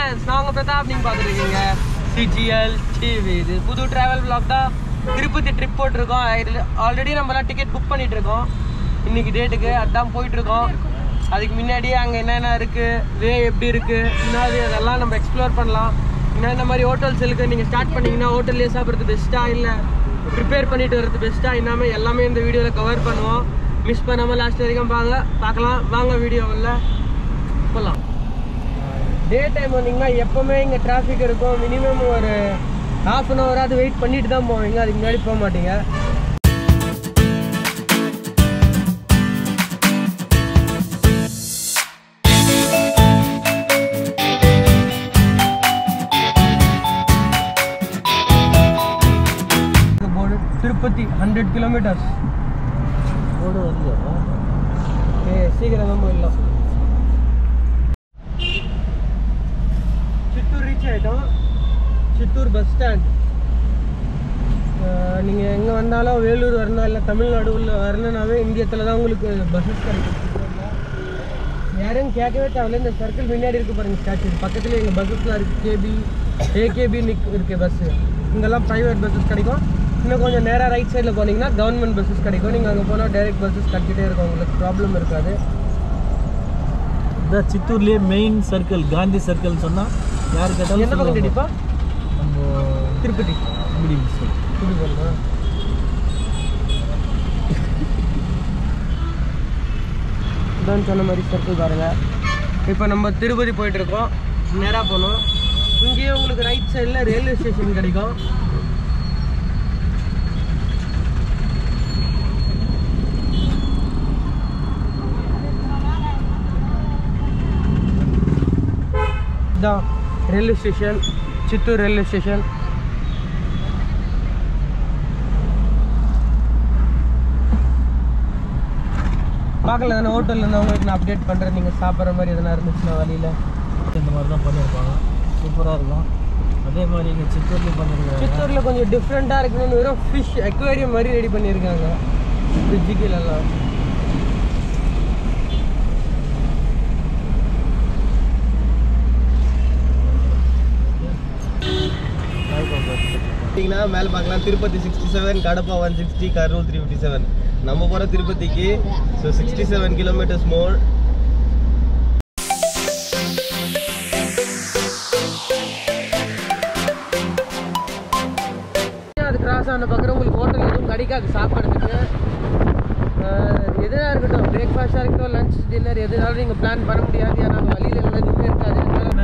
Friends நான் உங்கள் பிரதாப் நீங்கள் பார்த்துருக்கீங்க சிஜிஎல் டிவி இது புது ட்ராவல் vlog தான் திருப்பதி ட்ரிப் போட்டிருக்கோம் ஆல்ரெடி நம்மலாம் டிக்கெட் புக் பண்ணிட்டு இருக்கோம் இன்னைக்கு டேட்டுக்கு அதான் போயிட்டு இருக்கோம் அதுக்கு முன்னாடியே அங்கே என்னென்ன இருக்குது வே எப்படி இருக்குது என்னது அதெல்லாம் நம்ம எக்ஸ்ப்ளோர் பண்ணலாம் இன்னும் இந்த மாதிரி ஹோட்டல்ஸ் இருக்குது நீங்கள் ஸ்டார்ட் பண்ணீங்கன்னா ஹோட்டல்லே சாப்பிட்றது பெஸ்ட்டாக இல்லை ப்ரிப்பேர் பண்ணிட்டு வர்றது பெஸ்ட்டாக இன்னாமல் எல்லாமே இந்த வீடியோவில் கவர் பண்ணுவோம் மிஸ் பண்ணாமல் லாஸ்ட் வரைக்கும் பாங்க பார்க்கலாம் வாங்க வீடியோவில் போகலாம் டே டைம் வந்தீங்கன்னா எப்போவுமே இங்கே டிராஃபிக் இருக்கும் மினிமம் ஒரு ஹாஃப் அன் ஹவராவது வெயிட் பண்ணிட்டு தான் போவீங்க அதுக்கு முன்னாடி போக மாட்டீங்க board Tirupati hundred kilometres board வந்து ஏ சீக்கிரம் தான் போயிடலாம் சித்தூர் ரீச் ஆகிட்டோம் சித்தூர் பஸ் ஸ்டாண்ட் நீங்கள் எங்கே வந்தாலும் வேலூர் வரணும் இல்லை தமிழ்நாடு உள்ள வரணுன்னாவே இந்தியத்தில் தான் உங்களுக்கு பஸ்ஸஸ் கிடைக்கும் சித்தூர்ல. யாரும் கேட்கவே தேவையில்ல இந்த சர்க்கிள் முன்னாடி இருக்கு பாருங்க ஸ்டாச்சு பக்கத்துல எங்கள் பஸ்ஸஸ்லாம் இருக்குது கேபி ஏகேபி நிக் இருக்குது பஸ்ஸு இங்கெல்லாம் ப்ரைவேட் பஸ்ஸஸ் கிடைக்கும் இன்னும் கொஞ்சம் நேராக ரைட் சைடில் போனீங்கன்னா கவர்மெண்ட் பஸ்ஸஸ் கிடைக்கும் நீங்கள் அங்கே போனால் டைரக்ட் பஸ்ஸஸ் கிடச்சிட்டே இருக்கும் உங்களுக்கு ப்ராப்ளம் இருக்காது இந்த சித்தூர்லேயே மெயின் சர்க்கிள் காந்தி சர்க்கிள் சொன்னால் யார் கேட்டாலும் எந்த பக்கம் சொல்லுவாங்க. அடிப்பா நம்ம திருப்பதி இப்படி சரி. இப்படி போகணுமா இதான் சொன்ன மாதிரி சர்க்கிள் பாருங்க இப்போ நம்ம திருப்பதி போயிட்டு இருக்கோம் நேராக போகணும் இங்கேயே உங்களுக்கு ரைட் சைடில் ரயில்வே ஸ்டேஷன் கிடைக்கும் இதான் railway station Chittoor railway station பார்க்கல தானே ஹோட்டலில் இருந்து உங்களுக்கு நான் அப்டேட் பண்ணுறேன் நீங்கள் சாப்பிட்ற மாதிரி எதனா இருந்துச்சுன்னா வழியில் இந்த மாதிரி தான் பண்ணியிருப்பாங்க சூப்பராக இருக்கும் அதே மாதிரி இங்கே சித்தூர்லேயும் பண்ணியிருக்காங்க சித்தூரில் கொஞ்சம் டிஃப்ரெண்ட்டாக இருக்கணும்னு வெறும் ஃபிஷ் அக்வேரியம் மாதிரி ரெடி பண்ணியிருக்காங்க ஃப்ரிட்ஜு கீழெல்லாம் பார்த்தீங்கன்னா மேலே பார்க்கலாம் Tirupati sixty seven Kadapa one sixty Karur three fifty seven நம்ம போகிற திருப்பதிக்கு so sixty seven kilometres more அது கிராஸ் ஆன பக்கம் உங்களுக்கு ஹோட்டல் எதுவும் கிடைக்காது சாப்பிட்றதுக்கு எதுனா இருக்கட்டும் பிரேக்ஃபாஸ்ட்டாக இருக்கட்டும் லஞ்ச் டின்னர் எதுனாலும் நீங்கள் பிளான் பண்ண முடியாது ஏன்னா வழியில் எல்லாம் எதுவுமே இருக்காது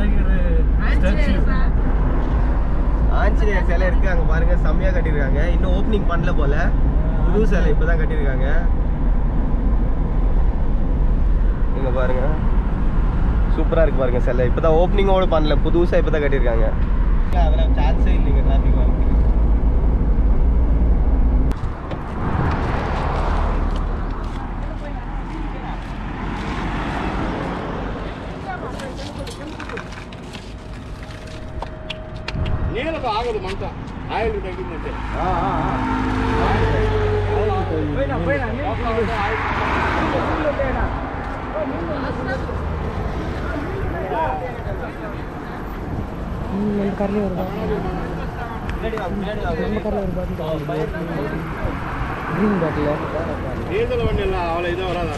ஆஞ்சநேயர் சிலை இருக்குது அங்கே பாருங்க செம்மையாக கட்டியிருக்காங்க இன்னும் ஓப்பனிங் பண்ணல போல புது சிலை இப்போ தான் கட்டியிருக்காங்க இங்கே பாருங்க சூப்பராக இருக்கு பாருங்க சிலை இப்போ தான் ஓப்பனிங்கோட பண்ணல புதுசாக இப்போ தான் கட்டியிருக்காங்க அதெல்லாம் சான்ஸே இல்லைங்க டிராஃபிக் வரதுக்கு ನೀಲಕ ಆಗದು ಮಂಟ ಆಯಿಲ್ ತೆಗಿದಂತೆ நம்ம கரையில் வருதா நம்ம கரையில் ஒரு பாட்டில் க்ரீன் பாட்டில் ಡೀಸೆಲ್ ಬಂಡಿ ಇಲ್ಲ ಅವಳ ಇದು ಬರೋದ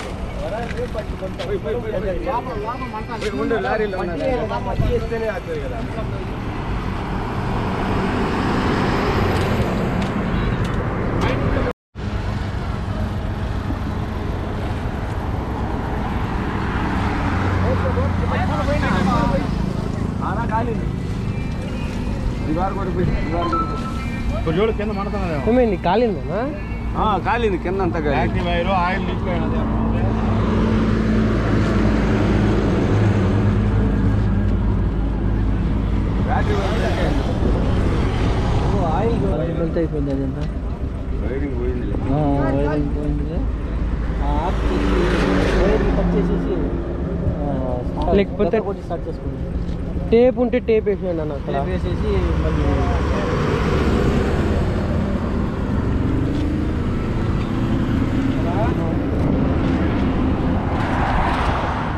ఉండు లారీలో మట్టి వేస్తేనే ఆగుతుంది కదా ಜೋಳು ಕೆಂದ ಮಾಡ್ತಾನೆ ఏమైంది కాలిందనా ಕಾಲಿನ ಕೆಂದ ಅಂತ active oil oil leak oil belt అయిపోయింది అదంతా వైరింగ్ పోయింది వైరింగ్ పోయింది ఆఫ్ చేసి వైర్ని కట్ చేసేసి లేకపోతే- కొట్టి స్టార్ట్ చేసుకుంది టేప్ ఉంటే టేప్ వేసేయండి అన్న అక్కడ టేప్ వేసేసి మళ్ళీ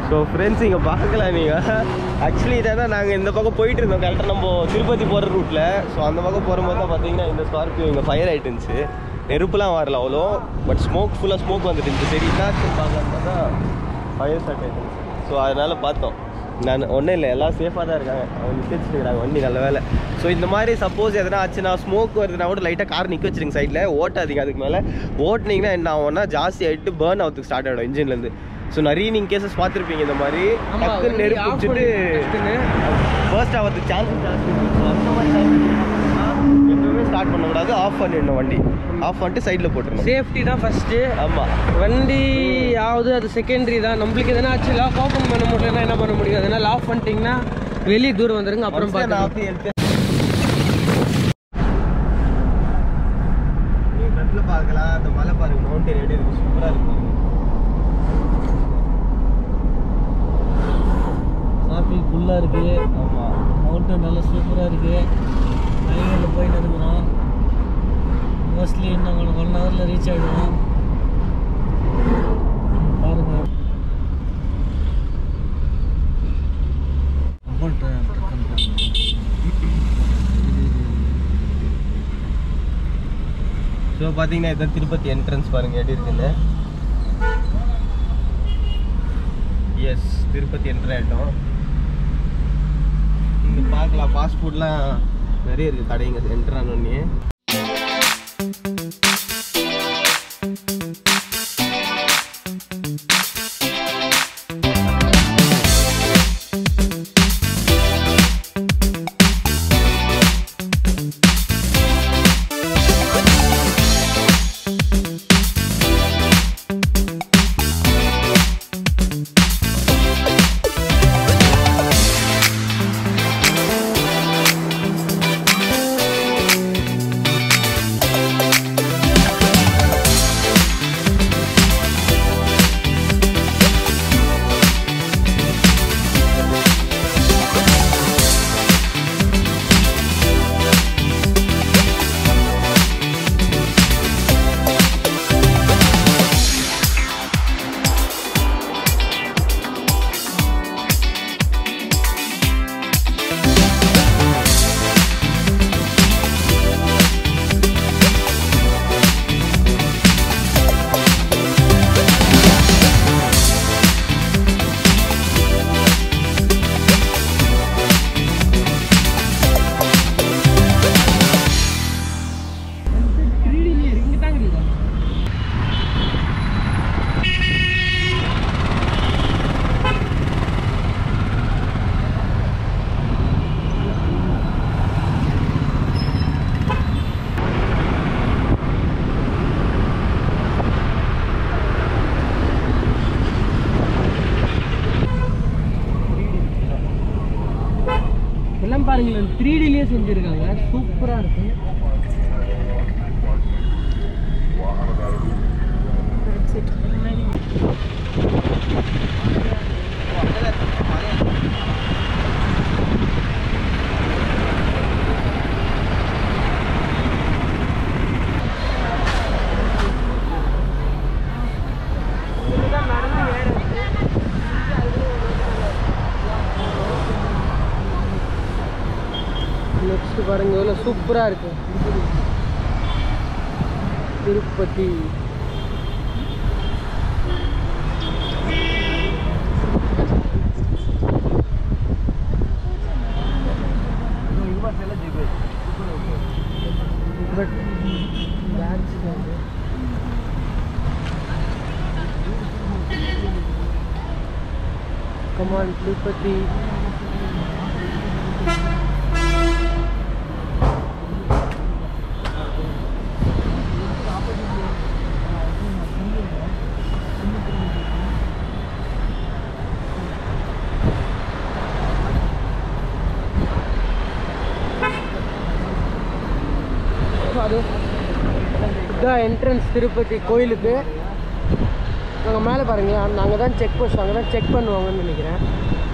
ஸோ ஃப்ரெண்ட்ஸ் இங்கே பார்க்கலாம் நீங்கள் ஆக்சுவலி இதை தான் நாங்கள் இந்த பக்கம் போயிட்டு இருந்தோம் கரெக்டாக நம்ம திருப்பதி போகிற ரூட்டில் ஸோ அந்த பக்கம் போகும்போது தான் பார்த்தீங்கன்னா இந்த ஸ்கார்பியோ இங்கே ஃபயர் ஆகிட்டு இருந்துச்சு நெருப்புலாம் வரல அவ்வளோ பட் ஸ்மோக் ஃபுல்லாக ஸ்மோக் வந்துட்டு இருந்துச்சு சரி என்னாச்சு பார்க்கலான்னு பார்த்தா ஃபயர் ஸ்டார்ட் ஆகிட்டு ஸோ அதனால் பார்த்தோம் நான் ஒன்றும் இல்லை எல்லாம் சேஃபாக தான் இருக்காங்க அவங்க நிற்க வச்சுருக்காங்க வண்டி நல்ல வேலை ஸோ இந்த மாதிரி சப்போஸ் எதனா ஆச்சுன்னா ஸ்மோக் வருதுன்னா கூட லைட்டாக கார் நிற்க வச்சிருங்க சைடில் ஓட்டாதீங்க அதுக்கு மேலே ஓட்டுனீங்கன்னா என்ன ஆகும்னா ஜாஸ்தி ஆகிட்டு பேர்ன் ஆகிறதுக்கு ஸ்டார்ட் ஆகிடும் இன்ஜின்லேருந்து ஸோ நிறைய நீங்கள் கேசஸ் பார்த்துருப்பீங்க இந்த மாதிரி ஆமா, டக்குன்னு வண்டி நெருப்பு off வச்சுட்டு பண்ணி ஃபர்ஸ்ட் ஆகிறதுக்கு சான்ஸ் ஜாஸ்தி இருக்கு ஸோ அந்த மாதிரி time எப்பவுமே ஸ்டார்ட் பண்ணக்கூடாது ஆஃப் பண்ணிடணும் வண்டி ஆஃப் பண்ணிட்டு சைடில் போட்டுருணும் சேஃப்டி தான் ஃபஸ்ட்டு ஆமாம் வண்டி ஆகுது அது செகண்டரி தான் நம்மளுக்கு எதனா ஆச்சு லாக் ஓப்பன் பண்ண முடியலன்னா என்ன பண்ண முடியும் அதனால ஆஃப் பண்ணிட்டீங்கன்னா வெளியே தூரம் வந்துருங்க அப்புறம் பார்த்து நீங்க ஃப்ரண்ட்ல பார்க்கலாம் அந்த மலை பாருங்க மவுண்டன் எப்படி இருக்கு சூப்பரா இருக்கு பாருங்க. டிராஃபிக் ஃபுல்லாக இருக்குது ஆமா மவுண்டன் நல்லா சூப்பராக இருக்குது ஹைவேல போயிட்டு இருக்கிறோம் மோஸ்ட்லி இன்னும் ஒன் ஒன் ஹவரில் ரீச் ஆகிடுவோம் பாருங்கள் அமௌண்ட் ஸோ பார்த்தீங்கன்னா இதான் திருப்பதி என்ட்ரன்ஸ் பாருங்க எப்படி இருக்குன்னு எஸ் திருப்பதி என்ட்ரு ஆகிட்டோம் இங்கே பார்க்கலாம் ஃபாஸ்ட் ஃபுட்லாம் நிறைய இருக்குது கடைங்க என்ட்ரு ஆனோடனே இங்கே தாங்க இருக்குது எல்லாம் பாருங்களேன் த்ரீ டிலேயே செஞ்சுருக்காங்க சூப்பராக இருக்கு நெக்ஸ்ட் பாருங்க எவ்வளோ சூப்பராக இருக்கு திருப்பதி பட் கமான் திருப்பதி அது இதுதான் என்ட்ரன்ஸ் திருப்பதி கோயிலுக்கு நாங்கள் மேலே பாருங்க அங்கே தான் செக் போஸ்ட் அங்கே தான் செக் பண்ணுவாங்கன்னு நினைக்கிறேன்